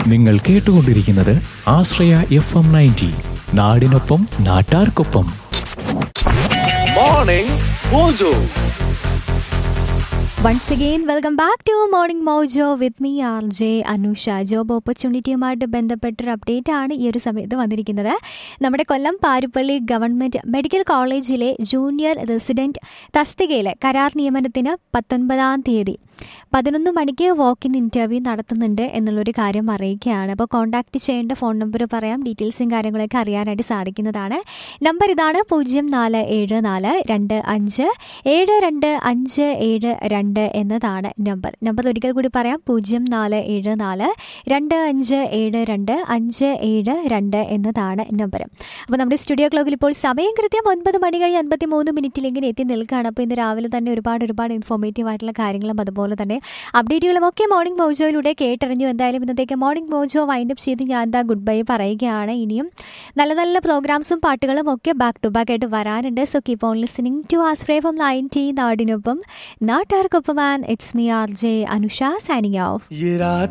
നിങ്ങൾ കേട്ടുകൊണ്ടിരിക്കുന്നത് ആശ്രയ F M ninety നാടിനൊപ്പം നാട്ടാർക്കൊപ്പം morning mojo once again welcome back to morning mojo with me R J Anusha job ഓപ്പർച്യൂണിറ്റിയുമായിട്ട് ബന്ധപ്പെട്ടൊരു അപ്ഡേറ്റ് ആണ് ഈ ഒരു സമയത്ത് വന്നിരിക്കുന്നത് നമ്മുടെ കൊല്ലം പാരുപ്പള്ളി ഗവൺമെൻറ് മെഡിക്കൽ കോളേജിലെ ജൂനിയർ റെസിഡൻറ്റ് തസ്തികയിലെ കരാർ നിയമനത്തിന് പത്തൊൻപതാം തീയതി പതിനൊന്ന് മണിക്ക് വാക്ക് ഇൻ ഇൻ്റർവ്യൂ നടത്തുന്നുണ്ട് എന്നുള്ളൊരു കാര്യം അറിയിക്കുകയാണ് അപ്പോൾ കോൺടാക്റ്റ് ചെയ്യേണ്ട ഫോൺ നമ്പർ പറയാം ഡീറ്റെയിൽസും കാര്യങ്ങളൊക്കെ അറിയാനായിട്ട് സാധിക്കുന്നതാണ് നമ്പർ ഇതാണ് പൂജ്യം നാല് ഏഴ് നാല് രണ്ട് അഞ്ച് ഏഴ് രണ്ട് അഞ്ച് ഏഴ് രണ്ട് എന്നതാണ് നമ്പർ നമ്പർ ഒരിക്കൽ കൂടി പറയാം പൂജ്യം നാല് ഏഴ് നാല് രണ്ട് അഞ്ച് ഏഴ് രണ്ട് അഞ്ച് ഏഴ് രണ്ട് എന്നതാണ് നമ്പർ അപ്പോൾ നമ്മുടെ സ്റ്റുഡിയോ ക്ലോക്കിൽ ഇപ്പോൾ സമയം കൃത്യം ഒൻപത് മണി കഴിഞ്ഞ് അൻപത്തി മൂന്ന് മിനിറ്റിൽ ഇങ്ങനെ എത്തി നിൽക്കുകയാണ് അപ്പോൾ ഇന്ന് രാവിലെ തന്നെ ഒരുപാട് ഒരുപാട് ഇൻഫോർമേറ്റീവ് ആയിട്ടുള്ള കാര്യങ്ങളും അതുപോലെ തന്നെ അപ്ഡേറ്റുകളും ഒക്കെ മോർണിംഗ് മോജോയിലൂടെ കേട്ടറിഞ്ഞു എന്തായാലും ഇന്നത്തേക്ക് മോർണിംഗ് മോജോ വൈൻഡപ്പ് ചെയ്ത് ഞാൻ എന്താ ഗുഡ് ബൈ പറയുകയാണ് ഇനിയും നല്ല നല്ല പ്രോഗ്രാംസും പാട്ടുകളും ഒക്കെ ബാക്ക് ടു ബാക്ക് ആയിട്ട് വരാനുണ്ട് so keep on listening to ആസ്ട്രേ ഫ്രം നയൻറ്റി നാടിനൊപ്പം നാട്ടുകാർക്കൊപ്പം and it's me R J Anusha signing off ये रात